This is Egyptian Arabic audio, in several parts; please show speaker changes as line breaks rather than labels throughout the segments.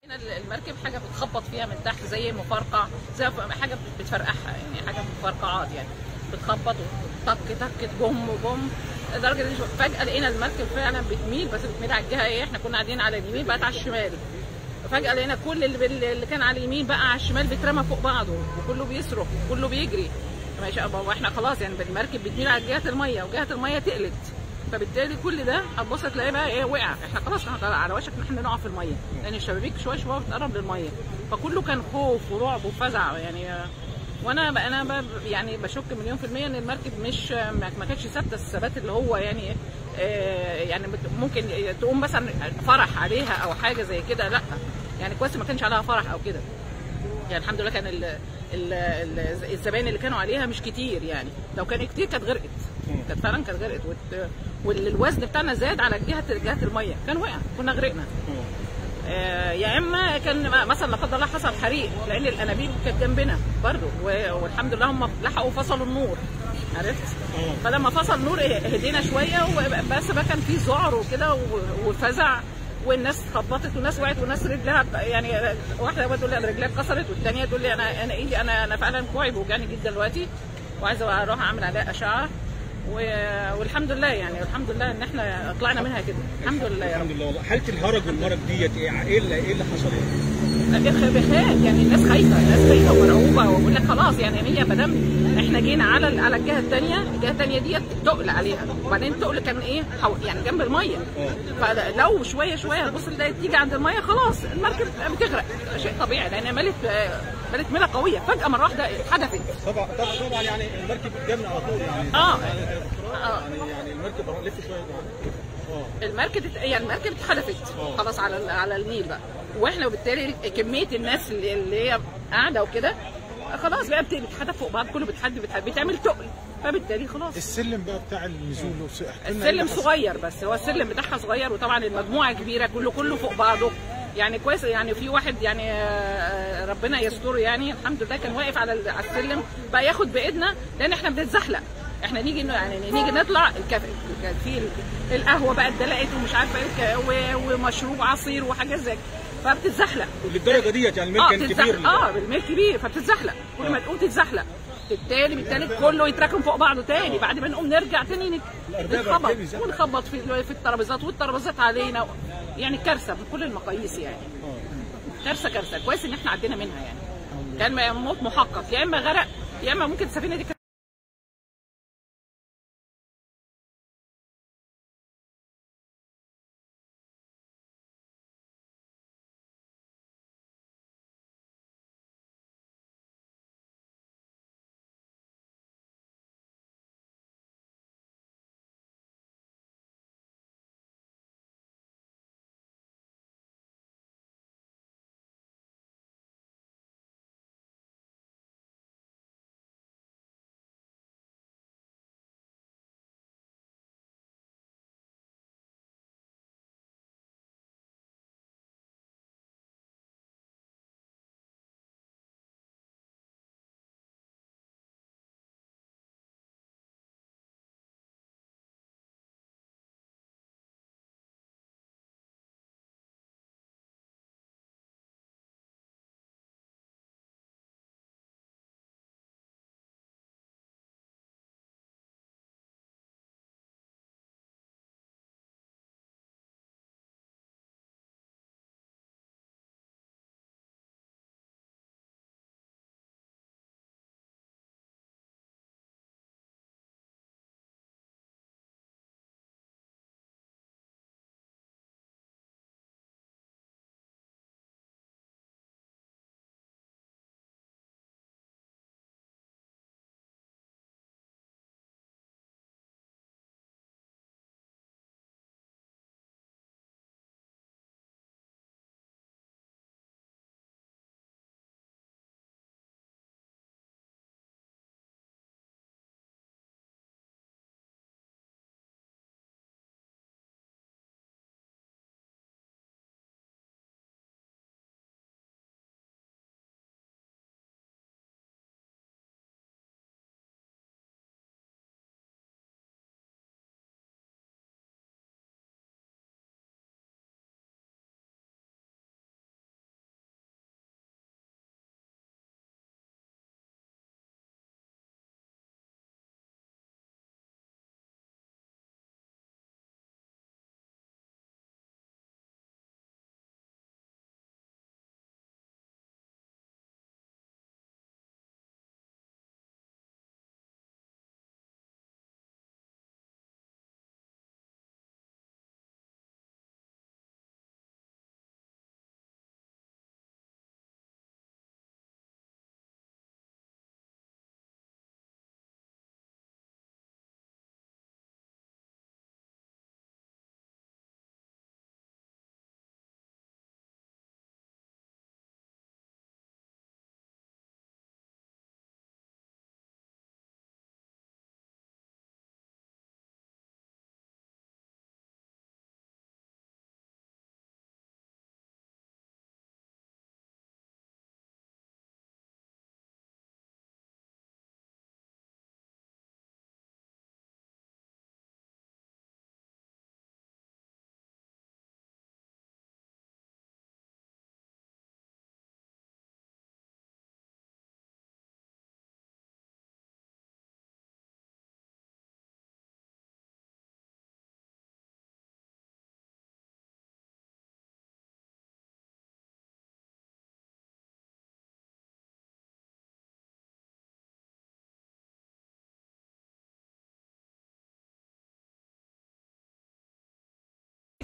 هنا المركب حاجه بتخبط فيها من تحت زي مفرقع زي حاجه بتفرقعها يعني حاجه مفرقعات يعني بتخبط وطك تك بوم بوم لدرجه ان فجاه لقينا المركب فعلا بتميل بس بتميل على الجهه ايه احنا كنا قاعدين على اليمين بقت على الشمال فجاه لقينا كل اللي, اللي كان على اليمين بقى على الشمال بيترمى فوق بعضه وكله بيصرخ وكله بيجري ماشي واحنا خلاص يعني المركب بتميل على جهه الميه وجهه الميه تقلت فبالتالي كل ده هتبص تلاقيه بقى ايه وقع احنا خلاص احنا على وشك ان احنا نقع في الميه لان الشبابيك شويه شويه بتقرب للميه فكله كان خوف ورعب وفزع يعني وانا انا يعني بشك مليون في الميه ان المركب مش ما كانتش ثابته الثبات اللي هو يعني اه يعني ممكن تقوم مثلا فرح عليها او حاجه زي كده لا يعني كويس ما كانش عليها فرح او كده يعني الحمد لله كان ال ال الزباين اللي كانوا عليها مش كتير يعني لو كان كتير كانت غرقت كانت فعلا كانت غرقت والوزن بتاعنا زاد على جهه جهه الميه كان وقع كنا غرقنا آه يا اما كان مثلا لا قدر الله حصل حريق لان الانابيب كانت جنبنا برضه والحمد لله هم لحقوا فصلوا النور عرفت فلما فصل النور هدينا شويه بس بقى كان في ذعر وكده وفزع والناس خبطت والناس وقعت والناس رجلها يعني واحده تقول لي انا رجليها اتكسرت والثانيه تقول لي انا انا ايدي انا انا فعلا كوعي بيوجعني جدا دلوقتي وعايزه اروح اعمل عليها اشعه والحمد لله يعني الحمد لله ان احنا طلعنا منها كده الحمد لله
الحمد لله والله حاله الهرج والمرض ديت ايه ايه اللي ايه اللي حصل
بخير يعني الناس خايفه الناس خايفه ومرعوبه وبقول لك خلاص يعني هي ما دام احنا جينا على على الجهه الثانيه الجهه الثانيه ديت تقل عليها وبعدين التقل كان ايه يعني جنب الميه فلو شويه شويه هتبص تلاقي تيجي عند الميه خلاص المركب بتغرق شيء طبيعي لان ملت ملت ميله قويه فجاه مره واحده حدثت
طبعا طبعا يعني المركب قدامنا على طول يعني
اه
يعني يعني المركب لف شويه
اه المركب يعني المركب اتحدفت خلاص على على النيل بقى واحنا وبالتالي كميه الناس اللي هي قاعده وكده خلاص بقى بتتحدف فوق بعض كله بيتحدف بيتحدف بتعمل تقل فبالتالي خلاص
السلم بقى بتاع النزول
السلم صغير بس هو السلم بتاعها صغير وطبعا المجموعه كبيره كله كله فوق بعضه يعني كويس يعني في واحد يعني ربنا يستره يعني الحمد لله كان واقف على السلم بقى ياخد بايدنا لان احنا بنتزحلق احنا نيجي يعني نيجي نطلع الكف... في القهوه بقى اتدلقت ومش عارفه ايه ومشروب عصير وحاجات زي فبتتزحلق
للدرجه ديت يعني الميل كان كبير
اه الميل كبير فبتتزحلق كل ما تقوم تتزحلق بالتالي بالتالي كله يتراكم فوق بعضه تاني بعد ما نقوم نرجع تاني نتخبط ونخبط في في الترابيزات والترابيزات علينا يعني كارثه بكل المقاييس يعني كارثه كارثه كويس ان احنا عدينا منها يعني كان موت محقق يا اما غرق يا اما ممكن السفينه دي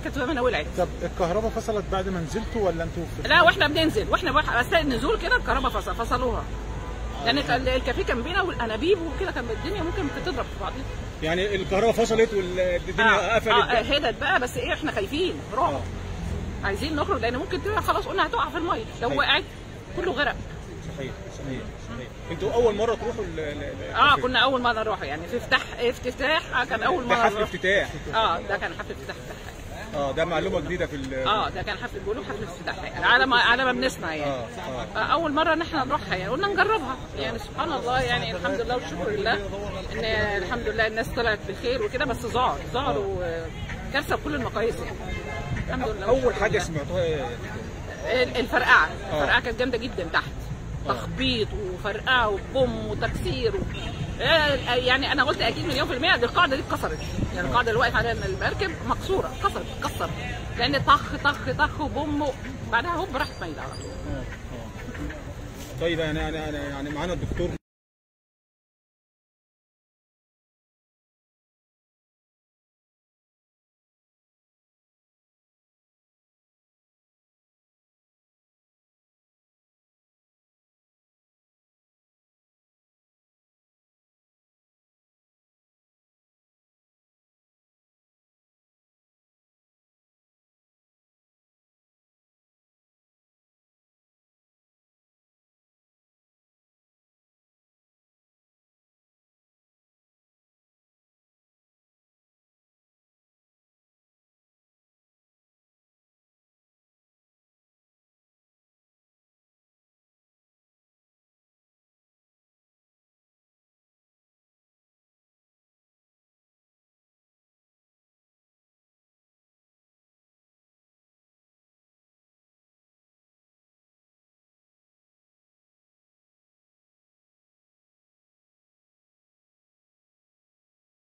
كانت زمان ولعت
طب الكهرباء فصلت بعد ما نزلتوا ولا انتوا في
لا واحنا بننزل واحنا بح- اثناء النزول كده الكهرباء فصل فصلوها لان كان الكافيه كان بينا والانابيب وكده كان الدنيا ممكن تضرب في بعضها
يعني الكهرباء فصلت والدنيا قفلت
اه هدت بقى بس ايه احنا خايفين رعب
آه.
عايزين نخرج لان ممكن تبقى خلاص قلنا هتقع في الميه لو
صحيح.
وقعت كله غرق
صحيح صحيح صحيح انتوا اول مره تروحوا ال- ال- ال-
اه كنا اول مره نروح يعني في افتتاح افتتاح كان اول
ده
مره
حفل
نروح
افتتاح
اه ده كان حفل افتتاح
اه ده معلومه جديده في ال
اه ده كان حفل بيقولوا حفل افتتاح يعني على ما على ما بنسمع يعني
اه اه
آه، اول مره ان احنا نروحها يعني قلنا نجربها يعني سبحان الله يعني الحمد لله والشكر لله ان الحمد لله الناس طلعت بالخير وكده بس ظهر ظهروا آه، كارثه بكل المقاييس يعني الحمد لله
اول
والشكر
حاجه
لله.
سمعتوها إيه؟
ال- الفرقعه
آه.
الفرقعه كانت جامده جدا تحت تخبيط وفرقعه وبوم وتكسير و... آه، يعني انا قلت اكيد مليون في المية دي القاعده دي اتكسرت يعني القاعده اللي واقف عليها المركب مكسوره اتكسرت اتكسر لان طخ طخ طخ وبوم و- بعدها هوب راحت مايله على طول
طيب انا انا انا يعني معانا الدكتور